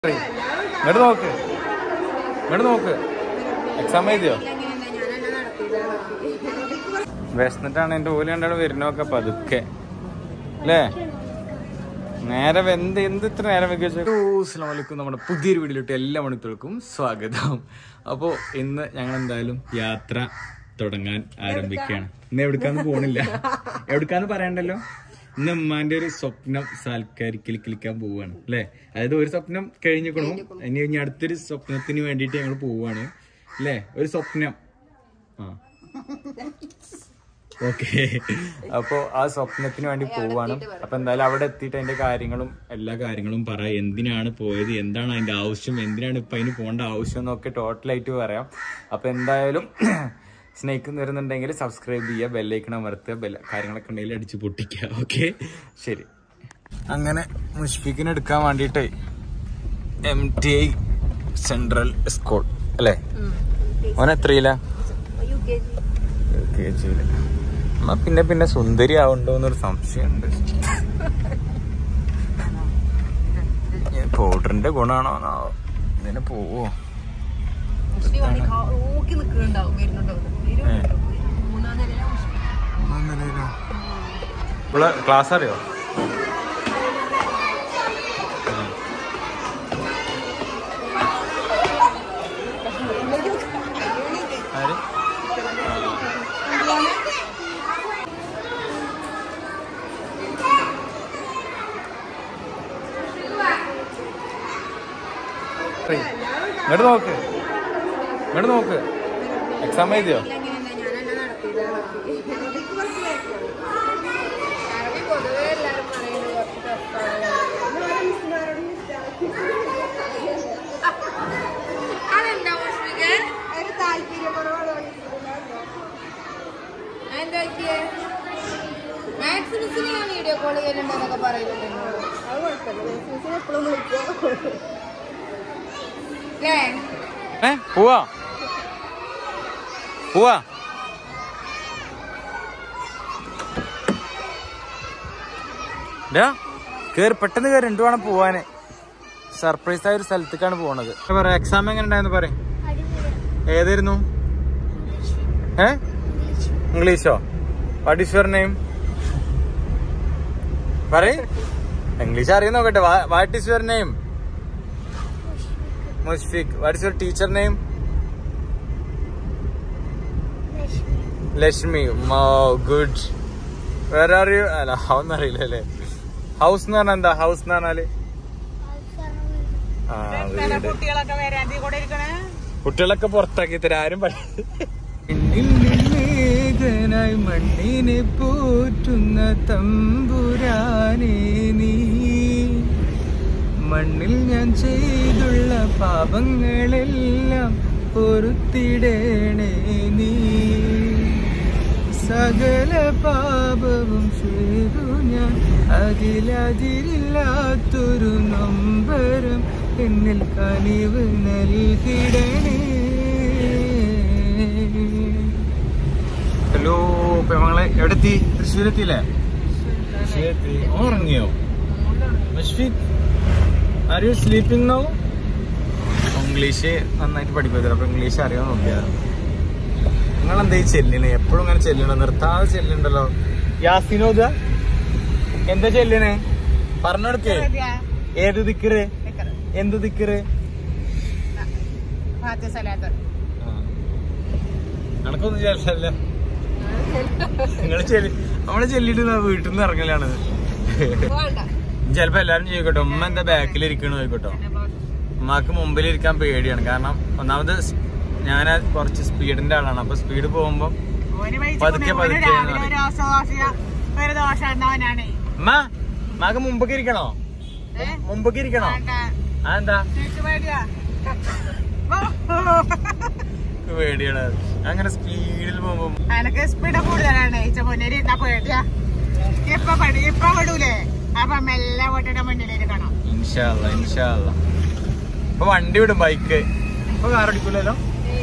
ഇങ്ങോട്ട് നോക്ക് ഇങ്ങോട്ട് നോക്ക് എക്സാം എഴുതിയോ വിശന്നിട്ടാണ് എന്റെ ഓല് കണ്ടാണ് വരുന്നൊക്കെ പതുക്കെ അല്ലേ നേരെ എന്ത് എന്ത് ഇത്ര നേരം വെക്കും നമ്മുടെ പുതിയൊരു വീഡിയോയിലോട്ട് എല്ലാ മണിക്കൂർക്കും സ്വാഗതം അപ്പോൾ ഇന്ന് ഞങ്ങൾ എന്തായാലും യാത്ര തുടങ്ങാൻ ആരംഭിക്കുകയാണ് ഇന്ന് എവിടേക്കാന്ന് പോണില്ല എവിടേക്കാന്ന് പറയണ്ടല്ലോ ഇന്ന് ഉമ്മാന്റെ ഒരു സ്വപ്നം സാൽക്കരിക്കൽ കിളിക്കാൻ പോവാണ് അല്ലേ അതായത് ഒരു സ്വപ്നം കഴിഞ്ഞിക്കണു ഇനി ഇനി അടുത്തൊരു സ്വപ്നത്തിന് വേണ്ടിയിട്ട് ഞങ്ങൾ പോവാണ് അല്ലേ ഒരു സ്വപ്നം ആ ഓക്കെ അപ്പോ ആ സ്വപ്നത്തിന് വേണ്ടി പോവാണ് അപ്പൊ എന്തായാലും അവിടെ എത്തിയിട്ട് അതിന്റെ കാര്യങ്ങളും എല്ലാ കാര്യങ്ങളും പറ എന്തിനാണ് പോയത് എന്താണ് അതിന്റെ ആവശ്യം എന്തിനാണ് ഇപ്പൊ അതിന് പോകേണ്ട ആവശ്യം എന്നൊക്കെ ടോട്ടലായിട്ട് പറയാം അപ്പൊ എന്തായാലും സ്നേഹിക്കുന്ന വരുന്നുണ്ടെങ്കിൽ സബ്സ്ക്രൈബ് ചെയ്യുക ബെല്ലൈക്കൺ അമർത്തുക ബെല്ല കാര്യങ്ങളൊക്കെ ഉണ്ടെങ്കിൽ അടിച്ച് പൊട്ടിക്കുക ഓക്കെ ശരി അങ്ങനെ മുഷ്ഫിക്കിന് എടുക്കാൻ വേണ്ടിയിട്ടേ M T I central school അല്ലേ ഓൻ എത്രയില്ല യു കെ ജിയില് അമ്മ പിന്നെ പിന്നെ സുന്ദരി ആവുണ്ടോ എന്നൊരു സംശയമുണ്ട് പൗഡറിന്റെ ഗുണാണോ എന്നാവോ ഇതിന് പോവോ ഊക്കി നിൽക്കുന്നുണ്ടാവും വരുന്നുണ്ടാവും ഏ. മൂന്നാം നിലയിലെ ക്ലാസ് അറിയോ ആര് ഇങ്ങോട്ട് നോക്ക് ഇങ്ങോട്ട് നോക്ക് എക്സാം എഴുതിയോ പൊതുവെ എല്ലാരും പറയുന്നത് കുറച്ച് അതെന്താ മുഷ്മിക ഒരു താല്പര്യക്കുറവാണ് എന്താ പറ്റിയേ മാത്സ് മിസ്സിന് ഞാൻ വീഡിയോ കോൾ ചെയ്യലുണ്ടെന്നൊക്കെ പറയുന്നുണ്ടല്ലോ അത് കുഴപ്പമില്ല മിസ്സിനെ എപ്പോഴും വിളിക്കും അല്ലേ ഏ പോവാ പോവാ ഡാ, കേറി പെട്ടെന്ന് കേറി രണ്ടു വേണം പോവാന് സർപ്രൈസ് ആയ ഒരു സ്ഥലത്തേക്കാണ് പോണത് പറയാ എക്സാം എങ്ങനെ ഉണ്ടായെന്ന് പറയും ഏതായിരുന്നു ഏ ഇംഗ്ലീഷോ വാട്ട് ഈസ് യുവർ നെയിം പറയ് ഇംഗ്ലീഷ് അറിയാൻ നോക്കട്ടെ what is your name Mushfiq what is your teacher name Lakshmi good വേറെ ആർ യു അല്ല ഹൗന്ന് അറിയില്ല അല്ലേ ഹൗസ് എന്ന് പറഞ്ഞാൽ എന്താ ഹൗസ് എന്ന് പറഞ്ഞാല് ആ വീട് കുട്ടികളൊക്കെ വരാന്തി കൂടെ ഇരിക്കണേ കുട്ടികളൊക്കെ പുറത്താക്കി തരാം ആരും പഠിനായി മണ്ണിനെ പോറ്റുന്ന തമ്പുരാനേ നീ മണ്ണിൽ ഞാൻ ചെയ്തുള്ള പാപങ്ങളെല്ലാം പൊറുത്തിടണേ നീ സകല പാപവും ചെയ്തു ഞാൻ അതിലതിരില്ലാത്തൊരു നൊമ്പരം എന്നിൽ കനിവ് നൽകിടണേ ഹലോ ഇപ്പൊ ഞങ്ങളെ എവിടെത്തി തൃശ്ശൂരെത്തിയില്ലേ തൃശ്ശൂരെത്തി ഉറങ്ങിയോ Mushfiq are you sleeping no English നന്നായിട്ട് പഠിക്കുന്നത് അപ്പൊ ഇംഗ്ലീഷ് അറിയാൻ നോക്കിയാ നിങ്ങൾ എന്താ ഈ ചെല്ലിന് എപ്പോഴും ഇങ്ങനെ ചെല്ലണോ നിർത്താതെ ചെല്ലുണ്ടല്ലോ യാസിനോദ എന്താ ചെല്ലിന് പറഞ്ഞെടുക്കേ ഏത് ദിക്കറ് എന്ത് ദിക്കറ് കണക്കൊന്നും ചെല്ലല്ല നിങ്ങൾ ചെല്ലി നമ്മള് ചെല്ലിട്ട് ദാ വീട്ടിൽ നിന്ന് ഇറങ്ങലാണ് ചിലപ്പോ എല്ലാരും ചോദിക്കട്ടോ ഉമ്മ എന്താ ബാക്കിൽ ഇരിക്കണോ ചോദിക്കട്ടോ ഉമ്മാക്ക് മുമ്പിൽ ഇരിക്കാൻ പേടിയാണ് കാരണം ഒന്നാമത് സ് ഞാൻ കുറച്ച് സ്പീഡിന്റെ ആളാണ് അപ്പൊ സ്പീഡ് പോകുമ്പോ പതുക്കെ പതുക്കെ എന്ന് പറയും. ഒരു ദോശ ഉണ്ടാവാനാണ് ഉമ്മ ഉമ്മാക്ക് മുമ്പൊക്കെ ഇരിക്കണോ മുമ്പൊക്കെ ഇരിക്കണോ അതെന്താ പേടിയാണ് അങ്ങനെ സ്പീഡിൽ പോകുമ്പോ അനക്ക് സ്പീഡ് കൂടുതലാണ് ഇച്ച മുന്നേരി ഇരുന്നാ പേടിയാ ഇപ്പൊ പടി ഇപ്പൊ വിടൂലേ അപ്പൊ മെല്ലെ വീട്ടിന്റെ മുന്നിലിരിക്കണം ഇൻഷാല്ല ഇൻഷാല്ല ഇപ്പൊ വണ്ടി വിടും ബൈക്ക് ഇപ്പൊ കാർ ഓടിക്കൂലല്ലോ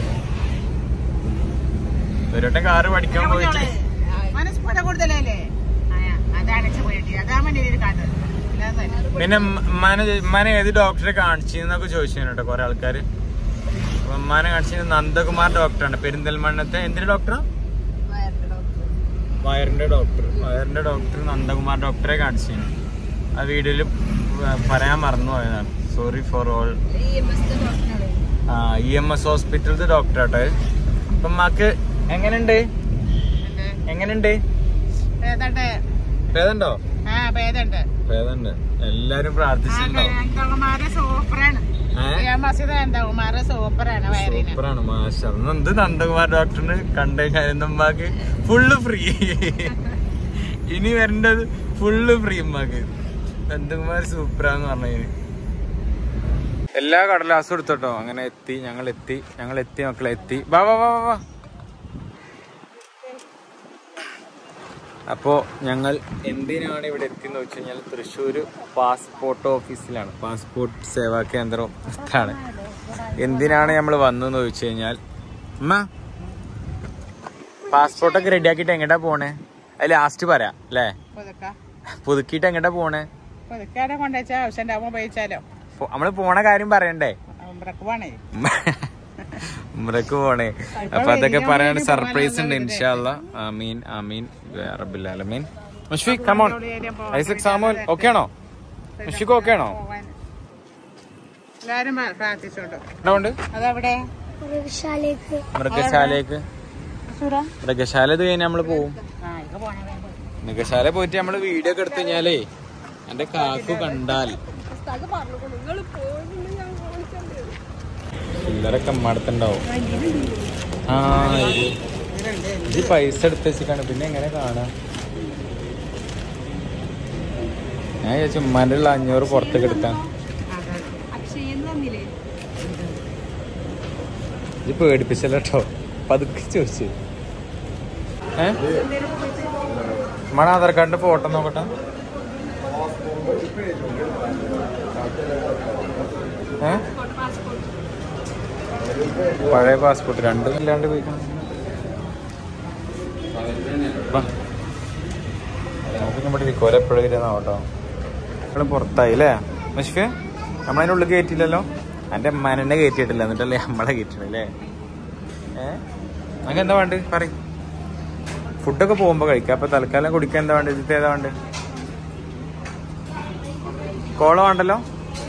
ഒരു വട്ടം കാറ് പഠിക്കാൻ പോയിട്ട് മനസ്സ്പീഡ് കൂടുതലല്ലേ ആ, അതാണ് ഇച്ച പേടി അതാ മുന്നിലിരിക്കാത്തത് പിന്നെ ഉമ്മാനെ ഉമ്മാനെ ഏത് ഡോക്ടറെ കാണിച്ചെന്നൊക്കെ ചോദിച്ചു കേട്ടോ കുറെ ആൾക്കാര് അപ്പൊ ഉമ്മാനെ കാണിച്ചത് നന്ദകുമാർ ഡോക്ടറാണ് പെരിന്തൽമണ്ണത്തെ എന്തിന്റെ ഡോക്ടറാ വയറിന്റെ ഡോക്ടർ വയറിന്റെ ഡോക്ടർ വയറിന്റെ ഡോക്ടർ നന്ദകുമാർ ഡോക്ടറെ കാണിച്ചു ആ വീഡിയോയിൽ പറയാൻ മറന്നു പോയതാണ് sorry for all E M S ഡോക്ടറാണ് ആ ഇ എം എസ് ഹോസ്പിറ്റലത്തെ ഡോക്ടർ ആട്ടെ അപ്പൊ ഉമ്മാക്ക് എങ്ങനെയുണ്ട് എങ്ങനെയുണ്ട് പേദണ്ട് ഭേദണ്ടോ ആ പേദണ്ട് ഭേദണ്ട് എല്ലാരും പ്രാർത്ഥിച്ചിട്ടുണ്ടാവും അന്തകുമാരെ സൂപ്പറാണ് ഏഹ് ഞാൻ മസിത അന്തകുമാരെ സൂപ്പറാണ് വയറിന് സൂപ്പറാണ് മാഷ എന്ത് നന്ദകുമാർ ഡോക്ടറിന് കണ്ടു കഴിഞ്ഞാൽ ഉമ്മാക്ക് ഫുള്ള് ഫ്രീ ഇനി വരേണ്ടത് ഫുള്ള് ഫ്രീ ഉമ്മാക്ക് നന്ദകുമാർ സൂപ്പറാന്ന് പറഞ്ഞു എല്ലാ കടലാസും എടുത്തോട്ടോ അങ്ങനെ എത്തി ഞങ്ങൾ എത്തി ഞങ്ങൾ എത്തി മക്കളെ എത്തി വാ വാ വാ വാ, വാ അപ്പോ ഞങ്ങൾ എന്തിനാണ് ഇവിടെ എത്തിയെന്ന് വെച്ച് കഴിഞ്ഞാൽ തൃശ്ശൂർ പാസ്പോർട്ട് ഓഫീസിലാണ് പാസ്പോർട്ട് സേവാ കേന്ദ്രം ആണ് എന്തിനാണ് നമ്മൾ വന്നതെന്ന് ചോദിച്ചു കഴിഞ്ഞാൽ അമ്മ പാസ്പോർട്ടൊക്കെ റെഡിയാക്കിയിട്ട് എങ്ങോട്ടാ പോണേ അത് ലാസ്റ്റ് പറയാം അല്ലേ പുതുക്ക പുതുക്കിയിട്ട് എങ്ങോട്ടാ പോണേ പുതുക്കാടെ കൊണ്ടുവച്ചാൽ ആവശ്യം ഉണ്ടാവുമ്പോൾ ഉപയോഗിച്ചാലോ പോ- നമ്മള് പോണ കാര്യം പറയണ്ടേ ഉമ്രക്ക് പോണേ ഉമ്രക്ക് പോണേ അപ്പൊ അതൊക്കെ പറയാൻ സർപ്രൈസ് ഉണ്ട് ഇൻഷാല്ല ആമീൻ ആമീൻ റബ്ബുല്ലാലമീൻ മുഷ്ഫിഖ് കമോൺ ഐസക് സാമോൻ ഓക്കെ ആണോ മുഷ്ഫിഖ് ഓക്കെ ആണോ പോവാൻ എല്ലാരും പ്രാ- പ്രാർത്ഥിച്ചോട്ടോ എന്തുകൊണ്ട് അതെവിടെ മൃഗശാലയ്ക്ക് സുറ മൃഗശാല ഇത് കഴിഞ്ഞ് നമ്മള് പോവും ആ ഇക്ക പോണേ വേണ്ട മൃഗശാല പോയിട്ട് നമ്മള് വീഡിയോ ഒക്കെ എടുത്തു കഴിഞ്ഞാലേ എന്റെ കാക്കു കണ്ടാൽ നിങ്ങൾ പോകുന്നുണ്ട് ഞാൻ കാണിക്കണ്ടേ ചില്ലറൊക്കെ അമ്മടത്തുണ്ടാവും ആ ഇത് ഇത് പൈസ എടുത്ത് വെച്ചിട്ടാണ് പിന്നെ എങ്ങനെ കാണാ ഞാൻ ചോദിച്ചു ഉമ്മാന്റെ ഉള്ള അഞ്ഞൂറ് പുറത്തേക്ക് എടുത്താ അക്ഷയെന്ന് തന്നില്ലേ ഇത് പേടിപ്പിച്ചല്ലോ കേട്ടോ പതുക്കെ ചോദിച്ചു ഏ ഉമ്മാടെ ആധാർ കാർഡിന്റെ ഫോട്ടോ നോക്കട്ടെ ഏ പഴയ പാസ്പോർട്ട് രണ്ടും ഇല്ലാണ്ട് പോയിക്കണം വാ. നമുക്ക് നമ്മുടെ ഇരിക്കും എപ്പോഴും ഇരുന്നാവട്ടോ ഇവിടെ പുറത്തായി അല്ലേ മുഷ്ഫി നമ്മളതിൻ്റെ ഉള്ളിൽ കയറ്റില്ലല്ലോ എൻ്റെ അമ്മാനെ കയറ്റിയിട്ടില്ല എന്നിട്ടല്ലേ നമ്മളെ കയറ്റണല്ലേ ഏ നമുക്ക് എന്താ വേണ്ട പറ ഫുഡൊക്കെ പോകുമ്പോൾ കഴിക്കാം അപ്പൊ തൽക്കാലം കുടിക്കാൻ എന്താ വേണ്ടത് ഇതിത്തെ ഏതാ വേണ്ടത് കോള വേണ്ടല്ലോ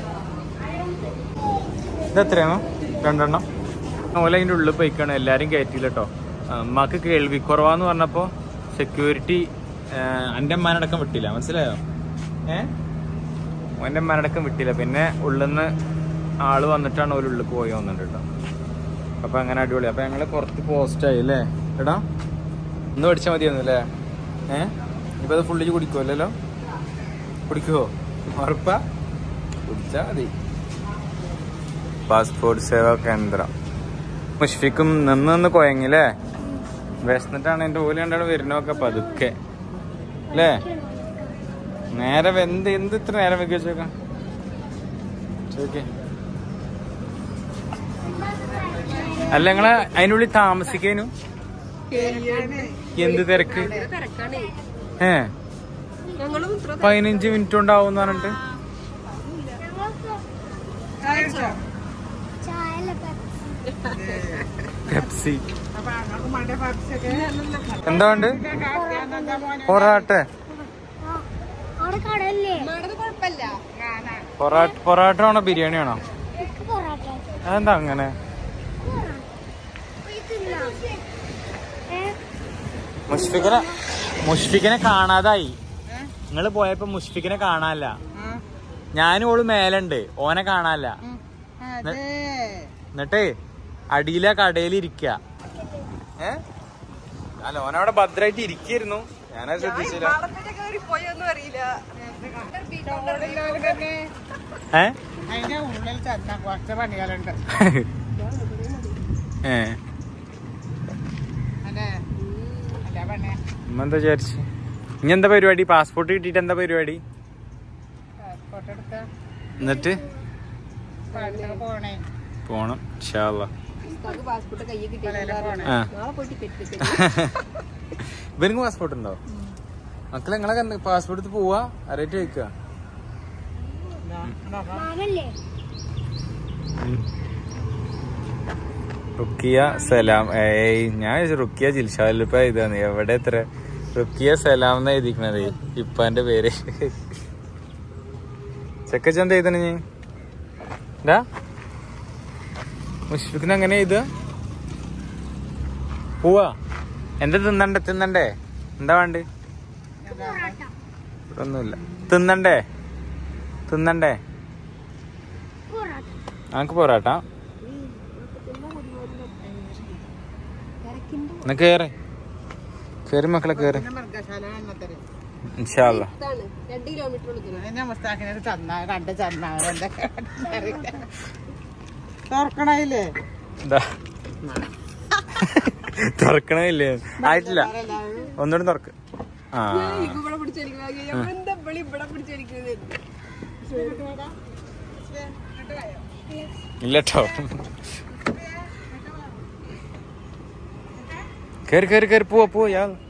ഇത് എത്രയാണോ രണ്ടെണ്ണം ഓല അതിൻ്റെ ഉള്ളിൽ പോയിക്കാണ് എല്ലാരും കയറ്റിയില്ല കേട്ടോ അമ്മക്ക് കേൾവി കുറവാന്ന് പറഞ്ഞപ്പോ സെക്യൂരിറ്റി എൻ്റെ അമ്മാനടക്കം വിട്ടില്ല മനസ്സിലായോ ഏ എൻ്റെ അമ്മാനടക്കം വിട്ടില്ല പിന്നെ ഉള്ളിന്ന് ആള് വന്നിട്ടാണ് ഒരു ഉള്ളിൽ പോയി വന്നിട്ട് കേട്ടോ അപ്പൊ അങ്ങനെ അടിപൊളി അപ്പൊ ഞങ്ങള് പുറത്ത് പോസ്റ്റ് ആയി അല്ലേ എടാ ഒന്ന് പഠിച്ചാൽ മതിയായിരുന്നു അല്ലേ ഏ ഇപ്പൊ അത് ഫുള്ളി കുടിക്കുമല്ലോ കുടിക്കുവോ ഉറപ്പാ കുടിച്ചാ മതി പാസ്പോർട്ട് സേവാ കേന്ദ്രം മുഷ്ഫിക്കും നിന്ന് നിന്ന് കൊയങ്ങില്ലേ വിശന്നിട്ടാണ് എന്റെ ഓല് കണ്ടാണ് വരുന്നൊക്കെ പതുക്കെ അല്ലേ നേരെ വെ- എന്ത് എന്ത് ഇത്ര നേരം വെക്കി വെച്ചേക്കാം ചോദിക്കേ അല്ല നിങ്ങളെ അതിനുള്ളിൽ താമസിക്കാനു എന്ത് തിരക്ക് തിരക്കാണേ ഏ ഞങ്ങളും ഇത്ര പതിനഞ്ച് മിനിറ്റ് ഉണ്ടാവും എന്ന് പറഞ്ഞിട്ട് പെപ്സി അപ്പൊ അങ്ങോട്ട് മണ്ടേ പറിച്ചൊക്കെ എന്താ ഉണ്ട് പൊറാട്ട അവിടെ കടല്ലേ ഉമ്മയുടെ കുഴപ്പമില്ല കാണാൻ പൊറാട്ട പൊറാട്ട ആണോ ബിരിയാണി ആണോ എനിക്ക് പൊറാട്ട അതെന്താ അങ്ങനെ പോയി തിന്നാം ഏ മുഷ്ഫിഖിനെ മുഷ്ഫിഖിനെ കാണാതായി നിങ്ങൾ പോയപ്പോ മുഷ്ഫിഖിനെ കാണാനല്ല ഞാനും ഓള് മേലുണ്ട് ഓനെ കാണാനല്ല അതെ എന്നിട്ട് അടിയിലെ കടയിൽ ഇരിക്ക ഏ അല്ല ഓനവിടെ ഭദ്രായിട്ട് ഇരിക്കായിരുന്നു ഞാനത് ശ്രദ്ധിച്ചില്ല വളത്തിന്റെ കയറി പോയൊന്നും അറിയില്ല ചോറില്ലാതെ തന്നെ ഏ അതിന്റെ ഉള്ളിൽ ചെന്ന കുറച്ച് പണികളുണ്ട് ഏ അല്ലേ അല്ല പണി ഉമ്മ എന്താ വിചാരിച്ചു ഇനി എന്താ പരിപാടി പാസ്പോർട്ട് കിട്ടിയിട്ട് എന്താ പരിപാടി പാസ്പോർട്ട് എടുത്ത എന്നിട്ട് പാടിച്ചൊക്കെ പോണേ പോണം ഇൻഷാല്ലാ പാസ്പോർട്ട് കയ്യിൽ കിട്ടിയില്ല പോണേ ആ നാളെ പോയിട്ട് കെട്ടി ഇവർക്ക് പാസ്പോർട്ട് ഉണ്ടോ മക്കളെ നിങ്ങളെ പാസ്പോർട്ട് എടുത്ത് പോവാ അറിയിട്ട് ചോദിക്കുക മാമല്ലേ റുക്കിയ സലാം ഏയ് ഞാൻ വിചാരിച്ചു റുക്കിയ ജിൽഷാലിപ്പ ഇതാണ് എവിടെ എത്ര റുക്കിയ സലാം എന്നാ എഴുതിക്കണത് ഇപ്പാന്റെ പേര് ചെക്കച്ചന്ത എഴുതണ ഞാൻ എന്താ മുഷ്ഫിഖിന് അങ്ങനെ എഴുതുക പോവാ എന്താ തിന്നണ്ടേ തിന്നണ്ടേ എന്താ വേണ്ട പൊറാട്ട ഒന്നുമില്ല തിന്നണ്ടേ തിന്നണ്ടേ പൊറാട്ട നമുക്ക് പോരാട്ടാ എന്നാ കേറ് കേറി മക്കളെ കേറി മൃഗശാല എണ്ണത്തര് ഇൻഷാല്ല ഇതാണ് രണ്ട് കിലോമീറ്റർ ഉള്ളു എന്നെ മുസ്താഖിനൊരു ചന്ന രണ്ട് ചന്നാവൻ എന്തൊക്കെ തുറക്കണയില്ലേ എന്താ തുറക്കണില്ലേ ആയിട്ടില്ല ഒന്നുകൂടി തുറക്ക് ആ ഇവിടെ പിടിച്ചെനിക്കുന്നത് എന്താ ഇവിടെ ഇവിടെ പിടിച്ചെനിക്കുന്നത് ഇല്ലട്ടോ കേറി കേറി കേറി പോവാ പോവാ യാ